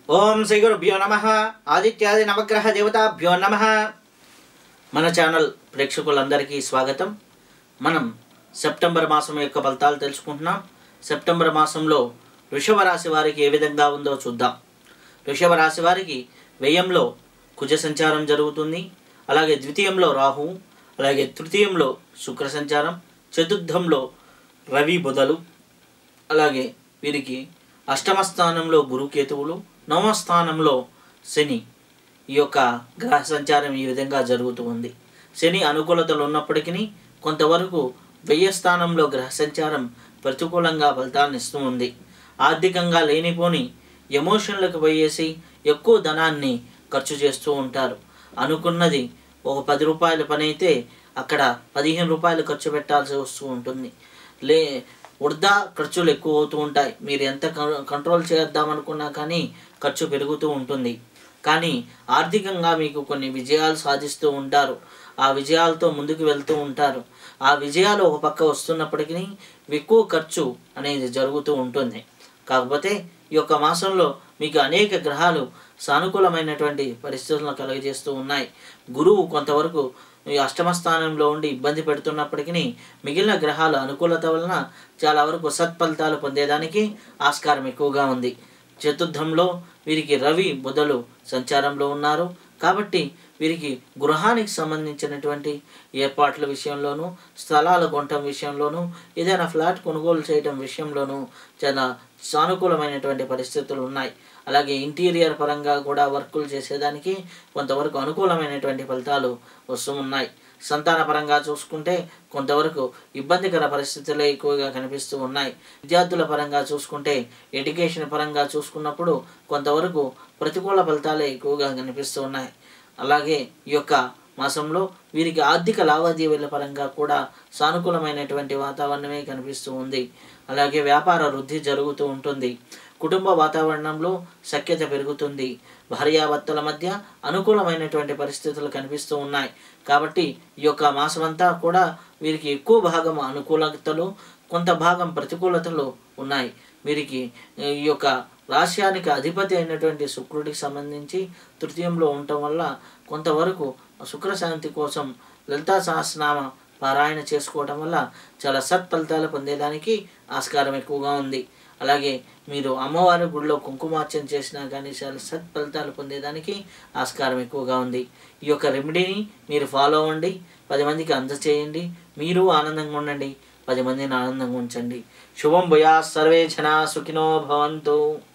ఓం శ్రీ గురుభ్యో నమ ఆదిత్యాది నవగ్రహ దేవతాభ్యో నమ మన ఛానల్ ప్రేక్షకులందరికీ స్వాగతం మనం సెప్టెంబర్ మాసం యొక్క ఫలితాలు తెలుసుకుంటున్నాం సెప్టెంబర్ మాసంలో వృషభ రాశి వారికి ఏ విధంగా ఉందో చూద్దాం వృషభ రాశి వారికి వ్యయంలో కుజ సంచారం జరుగుతుంది అలాగే ద్వితీయంలో రాహు అలాగే తృతీయంలో శుక్ర సంచారం చతుర్థంలో రవి బుధలు అలాగే వీరికి అష్టమ స్థానంలో గురుకేతువులు నవమ స్థానంలో శని ఈ యొక్క గ్రహ సంచారం ఈ విధంగా జరుగుతూ ఉంది శని అనుకూలతలు ఉన్నప్పటికీ కొంతవరకు వ్యయ స్థానంలో గ్రహ సంచారం ప్రతికూలంగా ఫలితాన్ని ఇస్తూ ఉంది ఆర్థికంగా లేనిపోని ఎమోషన్లకు పోయేసి ఎక్కువ ధనాన్ని ఖర్చు చేస్తూ ఉంటారు అనుకున్నది ఒక పది రూపాయల పని అయితే అక్కడ పదిహేను రూపాయలు ఖర్చు పెట్టాల్సి వస్తూ ఉంటుంది లే వృధా ఖర్చులు ఎక్కువ అవుతూ ఉంటాయి మీరు ఎంత కం- కంట్రోల్ చేద్దామనుకున్నా కానీ ఖర్చు పెరుగుతూ ఉంటుంది కానీ ఆర్థికంగా మీకు కొన్ని విజయాలు సాధిస్తూ ఉంటారు ఆ విజయాలతో ముందుకు వెళ్తూ ఉంటారు ఆ విజయాలు ఒక పక్క వస్తున్నప్పటికీ ఎక్కువ ఖర్చు అనేది జరుగుతూ ఉంటుంది కాకపోతే ఈ యొక్క మాసంలో మీకు అనేక గ్రహాలు సానుకూలమైనటువంటి పరిస్థితులను కలుగజేస్తూ ఉన్నాయి గురువు కొంతవరకు ఈ అష్టమ స్థానంలో ఉండి ఇబ్బంది పెడుతున్నప్పటికీ మిగిలిన గ్రహాల అనుకూలత వలన చాలా వరకు సత్ఫలితాలు పొందేదానికి ఆస్కారం ఎక్కువగా ఉంది చతుర్థంలో వీరికి రవి బుధలు సంచారంలో ఉన్నారు కాబట్టి వీరికి గృహానికి సంబంధించినటువంటి ఏర్పాట్ల విషయంలోనూ స్థలాల కొనటం విషయంలోనూ ఏదైనా ఫ్లాట్ కొనుగోలు చేయడం విషయంలోనూ చాలా సానుకూలమైనటువంటి పరిస్థితులు ఉన్నాయి అలాగే ఇంటీరియర్ పరంగా కూడా వర్కులు చేసేదానికి కొంతవరకు అనుకూలమైనటువంటి ఫలితాలు వస్తూ ఉన్నాయి సంతాన పరంగా చూసుకుంటే కొంతవరకు ఇబ్బందికర పరిస్థితులే ఎక్కువగా కనిపిస్తూ ఉన్నాయి విద్యార్థుల పరంగా చూసుకుంటే ఎడ్యుకేషన్ పరంగా చూసుకున్నప్పుడు కొంతవరకు ప్రతికూల ఫలితాలే ఎక్కువగా కనిపిస్తూ ఉన్నాయి అలాగే ఈ యొక్క మాసంలో వీరికి ఆర్థిక లావాదేవీల పరంగా కూడా సానుకూలమైనటువంటి వాతావరణమే కనిపిస్తూ ఉంది అలాగే వ్యాపార వృద్ధి జరుగుతూ ఉంటుంది కుటుంబ వాతావరణంలో సఖ్యత పెరుగుతుంది భార్యాభర్తల మధ్య అనుకూలమైనటువంటి పరిస్థితులు కనిపిస్తూ ఉన్నాయి కాబట్టి ఈ యొక్క మాసమంతా కూడా వీరికి ఎక్కువ భాగం అనుకూలతలు కొంత భాగం ప్రతికూలతలు ఉన్నాయి వీరికి ఈ యొక్క రాశ్యానికి అధిపతి అయినటువంటి శుక్రుడికి సంబంధించి తృతీయంలో ఉండటం వల్ల కొంతవరకు శుక్రశాంతి కోసం లలితా సహస్రనామ పారాయణ చేసుకోవటం వల్ల చాలా సత్ఫలితాలు పొందేదానికి ఆస్కారం ఎక్కువగా ఉంది అలాగే మీరు అమ్మవారి గుడిలో కుంకుమార్చన చేసినా కానీ చాలా సత్ఫలితాలు పొందేదానికి ఆస్కారం ఎక్కువగా ఉంది ఈ యొక్క రెమెడీని మీరు ఫాలో అవ్వండి పది మందికి అందచేయండి మీరు ఆనందంగా ఉండండి పది మందిని ఆనందంగా ఉంచండి శుభం భూయా సర్వే జనా సుఖినో భవంతు